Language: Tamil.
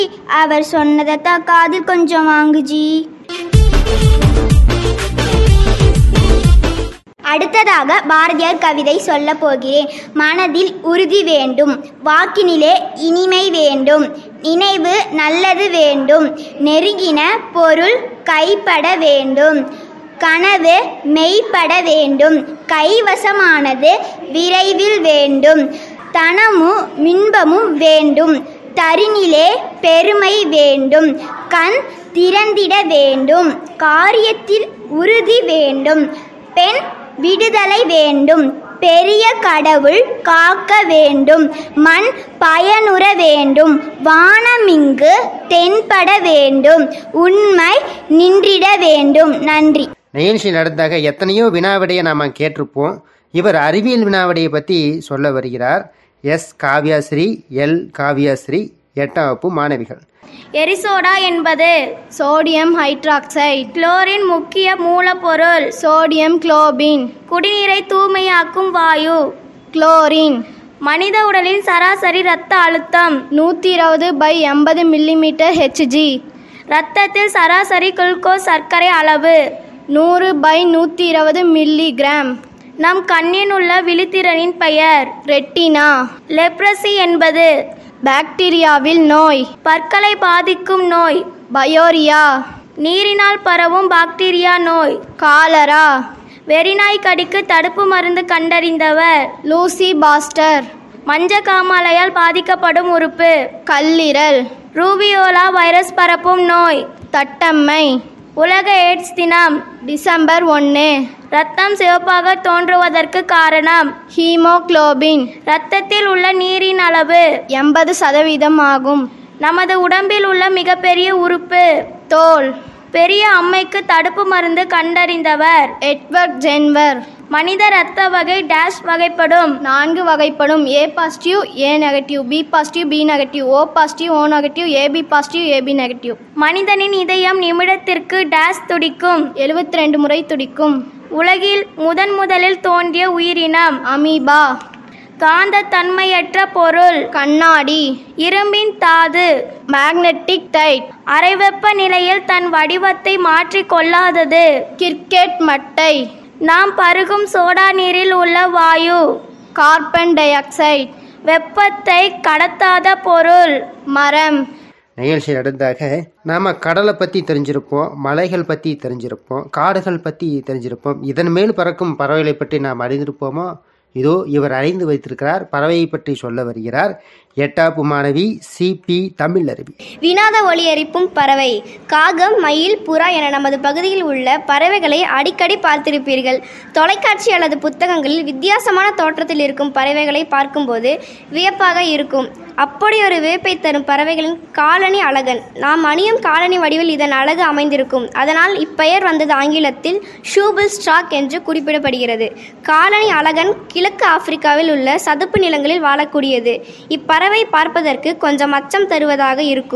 அவர் சொன்னதைத்தான் காதில் கொஞ்சம் வாங்கு ஜி அடுத்ததாக பாரதியார் கவிதை சொல்ல போகிறேன் மனதில் உறுதி வேண்டும் வாக்கினிலே இனிமை வேண்டும் நினைவு நல்லது வேண்டும் நெருங்கின பொருள் கைப்பட வேண்டும் கனவு மெய்ப்பட வேண்டும் கைவசமானது விரைவில் வேண்டும் தனமும் மின்பமும் வேண்டும் தரினிலே பெருமை வேண்டும் கண் திறந்திட வேண்டும் காரியத்தில் உறுதி வேண்டும் பெண் விடுதலை வேண்டும் பெரிய கடவுள் காக்க வேண்டும் மண் பயனுற வேண்டும் வானமிங்கு தென்பட வேண்டும் உண்மை நின்றிட வேண்டும் நன்றி நிகழ்ச்சி நடந்தாக எத்தனையோ வினாவிடையை நாம் கேட்டிருப்போம் இவர் அறிவியல் வினாவிடையை பற்றி சொல்ல வருகிறார் எஸ் காவ்யாஸ்ரீ எல் காவ்யாஸ்ரீ எட்டாம் வகுப்பு மாணவிகள் எரிசோடா என்பது சோடியம் ஹைட்ராக்சைடு குளோரின் முக்கிய மூலப்பொருள் சோடியம் குளோபின் குடிநீரை தூய்மையாக்கும் வாயு குளோரின் மனித உடலின் சராசரி இரத்த அழுத்தம் நூற்றி இருபது பை எண்பது மில்லிமீட்டர் ஹெச்ஜி இரத்தத்தில் சராசரி குளுக்கோஸ் சர்க்கரை அளவு நூறு பை நூற்றி இருபது மில்லிகிராம் நம் கண்ணின் உள்ள விழித்திறனின் பெயர் ரெட்டினா லெப்ரசி என்பது பாக்டீரியாவில் நோய் பற்களை பாதிக்கும் நோய் பயோரியா நீரினால் பரவும் பாக்டீரியா நோய் காலரா வெறிநாய் கடிக்கு தடுப்பு மருந்து கண்டறிந்தவர் லூசி பாஸ்டர் மஞ்ச காமாலையால் பாதிக்கப்படும் உறுப்பு கல்லீரல் ரூபியோலா வைரஸ் பரப்பும் நோய் தட்டம்மை உலக எய்ட்ஸ் தினம் டிசம்பர் ஒன்று ரத்தம் சிவப்பாக தோன்றுவதற்கு காரணம் ஹீமோகுளோபின் இரத்தத்தில் உள்ள நீரின் அளவு எண்பது சதவீதம் ஆகும் நமது உடம்பில் உள்ள மிகப்பெரிய உறுப்பு தோல் பெரிய அம்மைக்கு தடுப்பு மருந்து கண்டறிந்தவர் எட்வர்ட் ஜென்வர் மனித இரத்த வகை டேஷ் வகைப்படும் நான்கு வகைப்படும் A positive A negative B positive B negative O positive O negative AB positive AB negative மனிதனின் இதயம் நிமிடத்திற்கு டேஷ் துடிக்கும் எழுபத்தி ரெண்டு முறை துடிக்கும் உலகில் முதன் முதலில் தோன்றிய உயிரினம் அமீபா காந்த தன்மையற்ற பொருள் கண்ணாடி இரும்பின் தாது மேக்னெட்டிக் டைட் அரைவெப்ப நிலையில் தன் வடிவத்தை மாற்றிக் கொள்ளாதது கிரிக்கெட் மட்டை நாம் பருகும் சோடா நீரில் உள்ள வாயு கார்பன் டை ஆக்சைடு வெப்பத்தை கடத்தாத பொருள் மரம் நிகழ்ச்சி நடந்தாக நாம் கடலை பற்றி தெரிஞ்சிருப்போம் மலைகள் பற்றி தெரிஞ்சிருப்போம் காடுகள் பற்றி தெரிஞ்சிருப்போம் இதன் மேல் பறக்கும் பறவைகளை பற்றி நாம் அறிந்திருப்போமோ இதோ இவர் அறிந்து வைத்திருக்கிறார் பறவையை பற்றி சொல்ல வருகிறார் எட்டாப்பு மாணவி சிபி தமிழ் அருவி வினாத ஒளி எரிப்பும் பறவை காகம் மயில் புறா என நமது பகுதியில் உள்ள பறவைகளை அடிக்கடி பார்த்திருப்பீர்கள் தொலைக்காட்சி அல்லது புத்தகங்களில் வித்தியாசமான தோற்றத்தில் இருக்கும் பறவைகளை பார்க்கும்போது வியப்பாக இருக்கும் அப்படி ஒரு வியப்பை தரும் பறவைகளின் காலனி அழகன் நாம் அணியும் காலனி வடிவில் இதன் அழகு அமைந்திருக்கும் அதனால் இப்பெயர் வந்தது ஆங்கிலத்தில் ஷூபிள் ஸ்டாக் என்று குறிப்பிடப்படுகிறது காலனி அழகன் கிழக்கு ஆப்பிரிக்காவில் உள்ள சதுப்பு நிலங்களில் வாழக்கூடியது இப்பறவை பார்ப்பதற்கு கொஞ்சம் அச்சம் தருவதாக இருக்கும்